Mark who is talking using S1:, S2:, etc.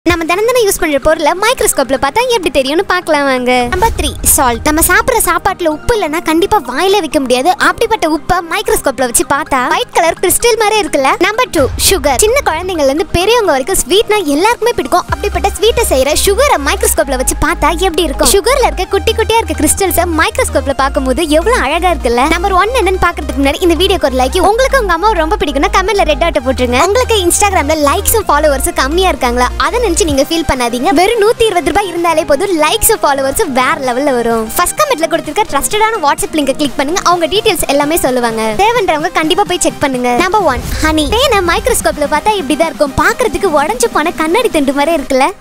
S1: நம்ம தினம் தினம் யூஸ் பண்ற பொருளை மைக்ரோஸ்கோப்ல பார்த்தா எப்படி தெரியும்னு பார்க்கலாம் வாங்க நம்பர் த்ரீ சால்ட் நம்ம சாப்பிடுற சாப்பாட்டுல உப்பு இல்லைன்னா கண்டிப்பா வாயில வைக்க முடியாது அப்படிப்பட்ட உப்பை மைக்ரோஸ்கோப்ல வச்சு பார்த்தா ஒயிட் கலர் கிறிஸ்டல் மாதிரி இருக்குல்ல நம்பர் டூ சுகர் சின்ன குழந்தைங்கள்ல இருந்து பெரியவங்க வரைக்கும் ஸ்வீட்னா எல்லாருக்குமே பிடிக்கும் அப்படிப்பட்ட ஸ்வீட்டை செய்யற சுகரை மைக்ரோஸ்கோப்ல வச்சு பார்த்தா எப்படி இருக்கும் சுகர்ல இருக்க குட்டி குட்டியா இருக்க கிறிஸ்டல்ஸை மைக்ரோஸ்கோப்ல பார்க்கும்போது எவ்வளவு அழகா இருக்குல்ல நம்பர் ஒன் என்னன்னு பாக்குறதுக்கு முன்னாடி இந்த வீடியோக்கு ஒரு லைக் உங்களுக்கு உங்க அம்மா ரொம்ப பிடிக்கும்னா கமெண்ட்ல ரெட் ஆட்ட போட்டுருங்க உங்களுக்கு இன்ஸ்டாகிராம்ல லைக்ஸும் ஃபாலோவர்ஸும் கம்மியா இருக்காங்களா அதை நினைச்சு நீங்க ஃபீல் பண்ணாதீங்க வெறும் நூத்தி இருபது ரூபாய் இருந்தாலே போதும் லைக்ஸும் ஃபாலோவர்ஸும் வேற லெவல்ல வரும் ஃபர்ஸ்ட் கமெண்ட்ல கொடுத்திருக்க ட்ரஸ்டடான வாட்ஸ்அப் லிங்கை கிளிக் பண்ணுங்க அவங்க டீடைல்ஸ் எல்லாமே சொல்லுவாங்க தேவன்றவங்க கண்டிப்பா போய் செக் பண்ணுங்க நம்பர் ஒன் ஹனி தேனை மைக்ரோஸ்கோப்ல பார்த்தா இப்படிதான் இருக்கும் பாக்குறதுக்கு உடஞ்சு போன கண்ணாடி தண்டு மாதிரி இருக்குல்ல